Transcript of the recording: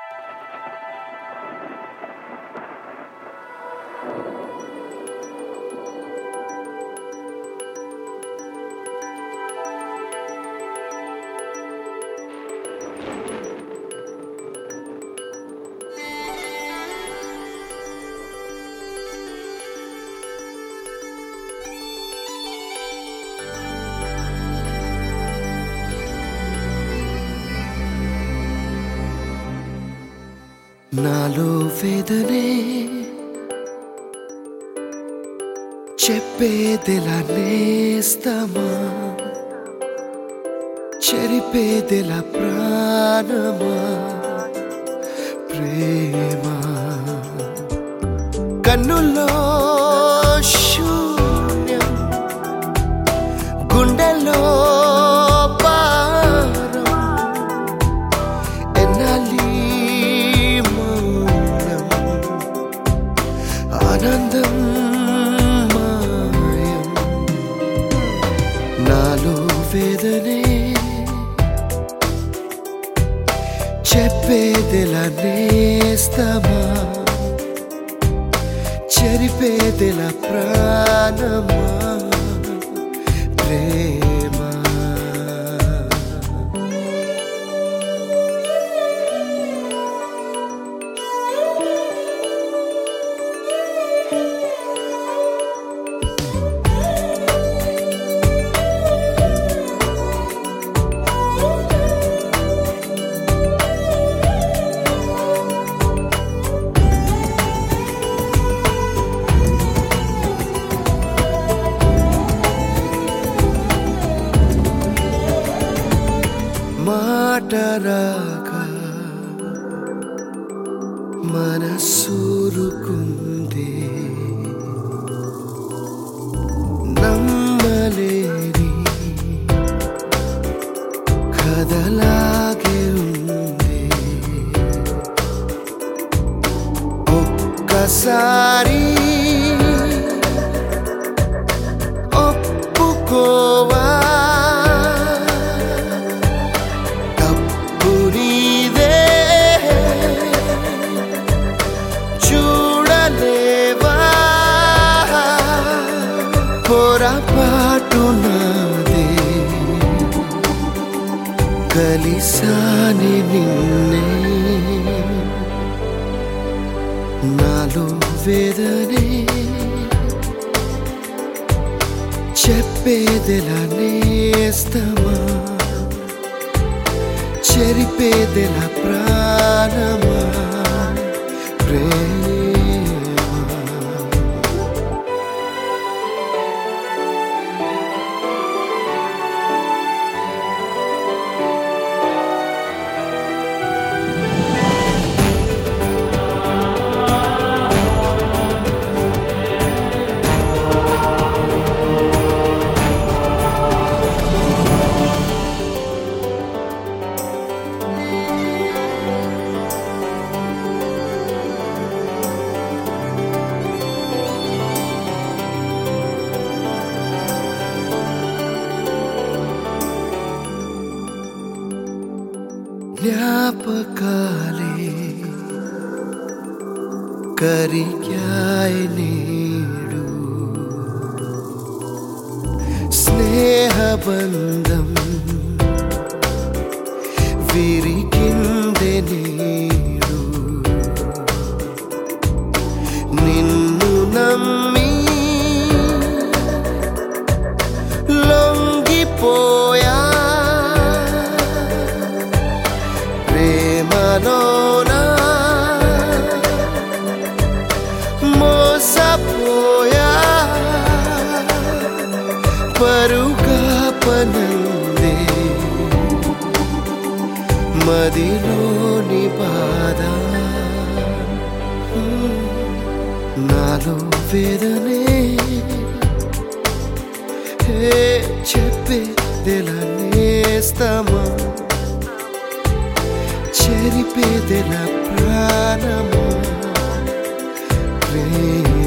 నాలో వేదనే చెప్పేదెలా నేస్తమా చెరిపేదెలా ప్రాణమా ప్రేమ కన్నుల్లో శూన్యం గుండెలో భారం ఎన్నాలి మౌనం ఆనందం మాయం నాలో వేదనే చెప్పేదెలా నేస్తమా చెరిపేదెలా ప్రాణమా ప్రేమ మాట రాక మనసూరుకుంది నమ్మలేని కథలాగే ఉంది ఒక్కసారి ఒప్పుకోవా తప్పు నీదే చూడలేవా పొరపాటు నాదే కలిసాని నిన్నే నాలో వేదనే చెప్పేదెలా నేస్తమా చెరిపేదెల ప్రాణమా ప్రేమ జ్ఞాపకాలే కరిగాయ నేడు స్నేహబంధం విరిగిందె నేడు నిన్ను నమ్మి లొంగిపోయా ప్రేమలోనా మోసపోయా పరుగా పనందే మదిలోని బాధ నాలో వేదనే హే చెప్పేదెలా నేస్తమా చెరిపేదెల ప్రాణమా ప్రేమ